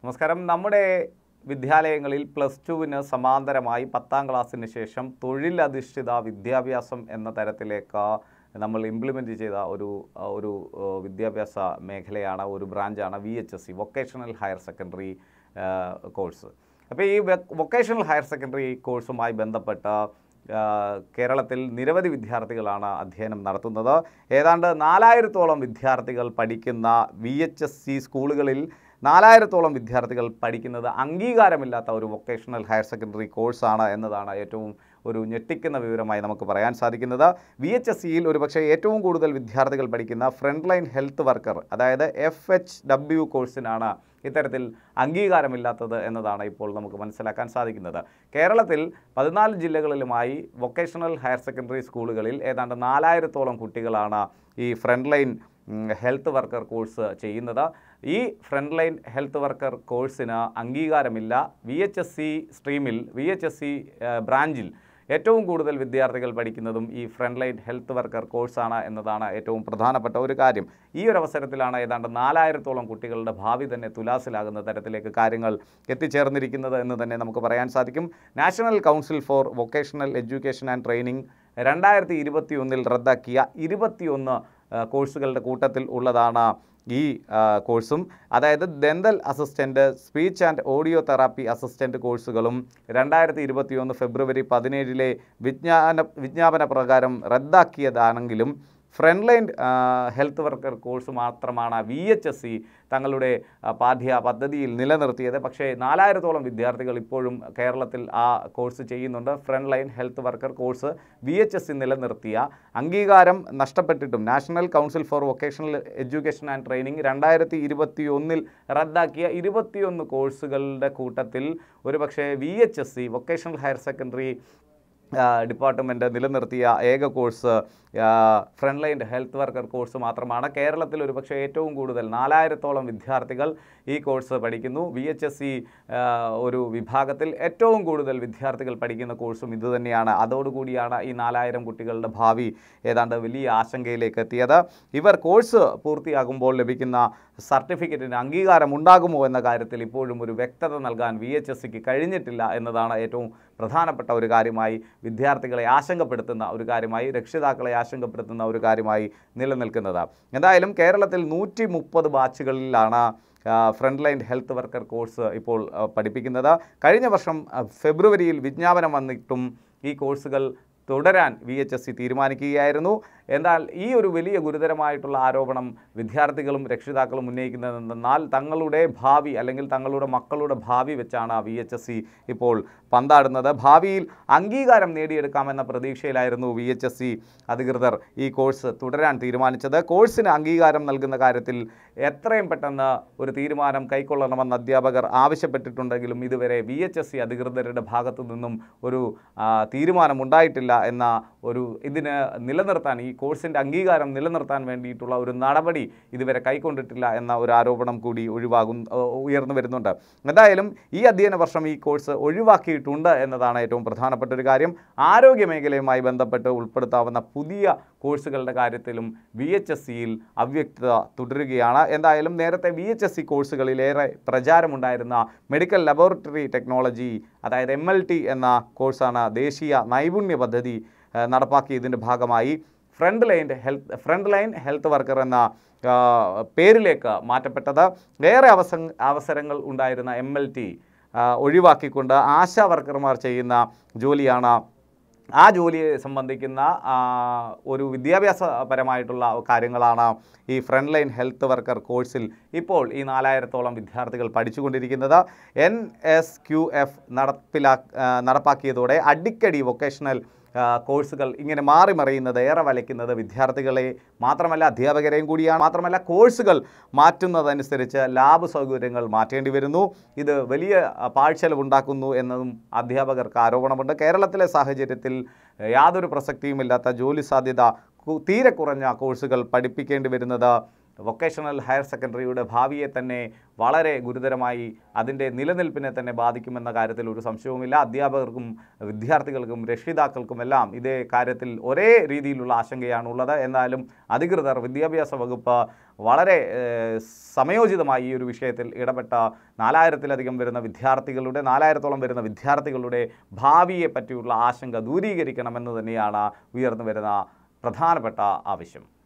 നമസ്കാരം നമ്മുടെ വിദ്യാലയങ്ങളിൽ പ്ലസ് ടുവിന് സമാന്തരമായി പത്താം ക്ലാസ്സിന് ശേഷം തൊഴിലധിഷ്ഠിത വിദ്യാഭ്യാസം എന്ന തരത്തിലേക്ക് നമ്മൾ ഇംപ്ലിമെൻറ്റ് ചെയ്ത ഒരു ഒരു ഏഹ്, വിദ്യാഭ്യാസ മേഖലയാണ് ഒരു ബ്രാഞ്ചാണ് V H S C vocational higher secondary course അപ്പോൾ ഈ വൊക്കേഷണൽ ഹയർ സെക്കൻഡറി കോഴ്സുമായി ബന്ധപ്പെട്ട ആ, കേരളത്തിൽ നിരവധി വിദ്യാർത്ഥികളാണ് അധ്യയനം നടത്തുന്നത് ഏതാണ്ട് നാലായിരത്തോളം വിദ്യാർത്ഥികൾ പഠിക്കുന്ന വി എച്ച് എസ് സി സ്കൂളുകളിൽ നാലായിരത്തോളം വിദ്യാർത്ഥികൾ പഠിക്കുന്നത് അംഗീകാരമില്ലാത്ത ഒരു വൊക്കേഷണൽ ഹയർ സെക്കൻഡറി കോഴ്സാണ് എന്നതാണ് ഏറ്റവും ഒരു ഞെട്ടിക്കുന്ന വിവരമായി നമുക്ക് പറയാൻ സാധിക്കുന്നത് വി എച്ച് എസ് സിയിൽ ഒരുപക്ഷെ ഏറ്റവും കൂടുതൽ വിദ്യാർത്ഥികൾ പഠിക്കുന്ന ഫ്രണ്ട് ലൈൻ ഹെൽത്ത് വർക്കർ അതായത് എഫ് എച്ച് ഡബ്ല്യു കോഴ്സിനാണ് ഇത്തരത്തിൽ അംഗീകാരമില്ലാത്തത് എന്നതാണ് ഇപ്പോൾ നമുക്ക് മനസ്സിലാക്കാൻ സാധിക്കുന്നത് കേരളത്തിൽ പതിനാല് ജില്ലകളിലുമായി വൊക്കേഷണൽ ഹയർ സെക്കൻഡറി സ്കൂളുകളിൽ ഏതാണ്ട് നാലായിരത്തോളം കുട്ടികളാണ് ഈ front line health worker course ചെയ്യുന്നത് ഈ ഫ്രണ്ട് ലൈൻ ഹെൽത്ത് വർക്കർ കോഴ്സിന് അംഗീകാരമില്ല വി എച്ച് എസ് സി സ്ട്രീമിൽ വി എച്ച് എസ് സി ബ്രാഞ്ചിൽ ഏറ്റവും കൂടുതൽ വിദ്യാർത്ഥികൾ പഠിക്കുന്നതും ഈ ഫ്രണ്ട് ലൈൻ ഹെൽത്ത് വർക്കർ കോഴ്സാണ് എന്നതാണ് ഏറ്റവും പ്രധാനപ്പെട്ട ഒരു കാര്യം ഈ ഒരു അവസരത്തിലാണ് ഏതാണ്ട് നാലായിരത്തോളം കുട്ടികളുടെ ഭാവി തന്നെ തുലാസിലാകുന്ന തരത്തിലേക്ക് കാര്യങ്ങൾ എത്തിച്ചേർന്നിരിക്കുന്നത് എന്ന് തന്നെ നമുക്ക് പറയാൻ സാധിക്കും national council for vocational education and training രണ്ടായിരത്തി ഇരുപത്തി ഒന്നിൽ റദ്ദാക്കിയ ഇരുപത്തിയൊന്ന് ആ, കോഴ്സുകളുടെ കൂട്ടത്തിൽ ഉള്ളതാണ് ഈ ആ, കോഴ്സും അതായത് dental assistant speech and audio therapy assistant കോഴ്സുകളും രണ്ടായിരത്തി ഇരുപത്തിയൊന്ന് ഫെബ്രുവരി പതിനേഴിലെ വിജ്ഞാന വിജ്ഞാപന പ്രകാരം റദ്ദാക്കിയതാണെങ്കിലും front line health worker course മാത്രമാണ് വി എച്ച് എസ് സി തങ്ങളുടെ ആ, പാഠ്യ പദ്ധതിയിൽ നിലനിർത്തിയത് പക്ഷേ നാലായിരത്തോളം വിദ്യാർത്ഥികൾ ഇപ്പോഴും കേരളത്തിൽ ആ കോഴ്സ് ചെയ്യുന്നുണ്ട് front line health worker course V H S C നിലനിർത്തിയ അംഗീകാരം നഷ്ടപ്പെട്ടിട്ടും national council for vocational education and training രണ്ടായിരത്തി ഇരുപത്തി ഒന്നിൽ റദ്ദാക്കിയ ഇരുപത്തിയൊന്ന് കോഴ്സുകളുടെ കൂട്ടത്തിൽ ഒരുപക്ഷെ V H S C vocational higher secondary department നിലനിർത്തിയ ഏക course front line health worker course മാത്രമാണ് കേരളത്തിൽ ഒരുപക്ഷെ ഏറ്റവും കൂടുതൽ നാലായിരത്തോളം വിദ്യാർത്ഥികൾ ഈ കോഴ്സ് പഠിക്കുന്നു വി എച്ച് എസ് സി ഒരു വിഭാഗത്തിൽ ഏറ്റവും കൂടുതൽ വിദ്യാർത്ഥികൾ പഠിക്കുന്ന കോഴ്സും ഇതുതന്നെയാണ് അതോടുകൂടിയാണ് ഈ നാലായിരം കുട്ടികളുടെ ഭാവി ഏതാണ്ട് വലിയ ആശങ്കയിലേക്ക് എത്തിയത് ഇവർ കോഴ്സ് പൂർത്തിയാകുമ്പോൾ ലഭിക്കുന്ന സർട്ടിഫിക്കറ്റിന് അംഗീകാരം ഉണ്ടാകുമോ എന്ന കാര്യത്തിൽ ഇപ്പോഴും ഒരു വ്യക്തത നൽകാൻ വി എച്ച് എസ് സിക്ക് കഴിഞ്ഞിട്ടില്ല എന്നതാണ് ഏറ്റവും പ്രധാനപ്പെട്ട ഒരു കാര്യമായി വിദ്യാർത്ഥികളെ ആശങ്കപ്പെടുത്തുന്ന ഒരു കാര്യമായി രക്ഷിതാക്കളെ ആശങ്കപ്പെടുത്തുന്ന ഒരു കാര്യമായി നിലനിൽക്കുന്നത് എന്തായാലും കേരളത്തിൽ നൂറ്റി മുപ്പത് ബാച്ചുകളിലാണ് front line health worker course ഇപ്പോൾ ആ, പഠിപ്പിക്കുന്നത് കഴിഞ്ഞ വർഷം ആ, ഫെബ്രുവരിയിൽ വിജ്ഞാപനം വന്നിട്ടും ഈ കോഴ്സുകൾ തുടരാൻ വി എച്ച് എസ് സി തീരുമാനിക്കുകയായിരുന്നു എന്നാൽ ഈ ഒരു വലിയ ഗുരുതരമായിട്ടുള്ള ആരോപണം വിദ്യാർത്ഥികളും രക്ഷിതാക്കളും ഉന്നയിക്കുന്നതെന്നാൽ തങ്ങളുടെ ഭാവി അല്ലെങ്കിൽ തങ്ങളുടെ മക്കളുടെ ഭാവി വെച്ചാണ് വി എച്ച് എസ് സി ഇപ്പോൾ പന്താടുന്നത് ഭാവിയിൽ അംഗീകാരം നേടിയെടുക്കാമെന്ന പ്രതീക്ഷയിലായിരുന്നു വി എച്ച് എസ് സി അധികൃതർ ഈ കോഴ്സ് തുടരാൻ തീരുമാനിച്ചത് കോഴ്സിന് അംഗീകാരം നൽകുന്ന കാര്യത്തിൽ എത്രയും പെട്ടെന്ന് ഒരു തീരുമാനം കൈക്കൊള്ളണമെന്ന് അധ്യാപകർ ആവശ്യപ്പെട്ടിട്ടുണ്ടെങ്കിലും ഇതുവരെ വി എച്ച് എസ് സി അധികൃതരുടെ ഭാഗത്തു നിന്നും ഒരു ആ, തീരുമാനമുണ്ടായിട്ടില്ല എന്ന ഒരു ഇതിന് നിലനിർത്താൻ ഈ കോഴ്സിൻ്റെ അംഗീകാരം നിലനിർത്താൻ വേണ്ടിയിട്ടുള്ള ഒരു നടപടി ഇതുവരെ കൈക്കൊണ്ടിട്ടില്ല എന്ന ഒരു ആരോപണം കൂടി ഒഴിവാകും ഉയർന്നു വരുന്നുണ്ട് എന്തായാലും ഈ അധ്യയന വർഷം ഈ കോഴ്സ് ഒഴിവാക്കിയിട്ടുണ്ട് എന്നതാണ് ഏറ്റവും പ്രധാനപ്പെട്ട ഒരു കാര്യം ആരോഗ്യ മേഖലയുമായി ബന്ധപ്പെട്ട് ഉൾപ്പെടുത്താവുന്ന പുതിയ കോഴ്സുകളുടെ കാര്യത്തിലും വി എച്ച് എസ് സിയിൽ അവ്യക്തത തുടരുകയാണ് എന്തായാലും നേരത്തെ വി എച്ച് എസ് സി കോഴ്സുകളിലേറെ പ്രചാരമുണ്ടായിരുന്ന മെഡിക്കൽ ലബോറട്ടറി ടെക്നോളജി അതായത് എം എൽ ടി എന്ന കോഴ്സാണ് ദേശീയ നൈപുണ്യ പദ്ധതി ആ, നടപ്പാക്കിയതിൻ്റെ ഭാഗമായി front line health front line health worker എന്ന ആ, പേരിലേക്ക് മാറ്റപ്പെട്ടത് ഏറെ അവസ അവസരങ്ങൾ ഉണ്ടായിരുന്ന എം എൽ ടി ഒഴിവാക്കിക്കൊണ്ട് ആശാ വർക്കർമാർ ചെയ്യുന്ന ജോലിയാണ് ആ ജോലിയെ സംബന്ധിക്കുന്ന ആ, ഒരു വിദ്യാഭ്യാസപരമായിട്ടുള്ള കാര്യങ്ങളാണ് ഈ ഫ്രണ്ട് ലൈൻ ഹെൽത്ത് വർക്കർ കോഴ്സിൽ ഇപ്പോൾ ഈ നാലായിരത്തോളം വിദ്യാർത്ഥികൾ പഠിച്ചുകൊണ്ടിരിക്കുന്നത് എൻ എസ് ക്യു എഫ് നടപ്പിലാ ആ, നടപ്പാക്കിയതോടെ അടിക്കടി വൊക്കേഷണൽ ആ, കോഴ്സുകൾ ഇങ്ങനെ മാറി മറിയുന്നത് ഏറെ വലയ്ക്കുന്നത് വിദ്യാർത്ഥികളെ മാത്രമല്ല അധ്യാപകരെയും കൂടിയാണ് മാത്രമല്ല കോഴ്സുകൾ മാറ്റുന്നതനുസരിച്ച് ലാബ് സൗകര്യങ്ങൾ മാറ്റേണ്ടി വരുന്നു ഇത് വലിയ ആ, പാഴ്ചെലവുണ്ടാക്കുന്നു എന്നതും അധ്യാപകർക്ക് ആരോപണമുണ്ട് കേരളത്തിലെ സാഹചര്യത്തിൽ യാതൊരു പ്രസക്തിയുമില്ലാത്ത ജോലി സാധ്യത കു- തീരെ കുറഞ്ഞ കോഴ്സുകൾ പഠിപ്പിക്കേണ്ടി വരുന്നത് വൊക്കേഷണൽ ഹയർ സെക്കൻഡറിയുടെ ഭാവിയെ തന്നെ വളരെ ഗുരുതരമായി അതിൻ്റെ നിലനിൽപ്പിനെ തന്നെ ബാധിക്കുമെന്ന കാര്യത്തിൽ ഒരു സംശയവുമില്ല അധ്യാപകർക്കും വിദ്യാർത്ഥികൾക്കും രക്ഷിതാക്കൾക്കുമെല്ലാം ഇതേ കാര്യത്തിൽ ഒരേ രീതിയിലുള്ള ആശങ്കയാണുള്ളത് എന്നാലും അധികൃതർ വിദ്യാഭ്യാസ വകുപ്പ് വളരെ ഏഹ്, സമയോചിതമായി ഈ ഒരു വിഷയത്തിൽ ഇടപെട്ട നാലായിരത്തിലധികം വരുന്ന വിദ്യാർത്ഥികളുടെ നാലായിരത്തോളം വരുന്ന വിദ്യാർത്ഥികളുടെ ഭാവിയെ പറ്റിയുള്ള ആശങ്ക ദൂരീകരിക്കണമെന്ന് തന്നെയാണ് ഉയർന്നു വരുന്ന പ്രധാനപ്പെട്ട ആവശ്യം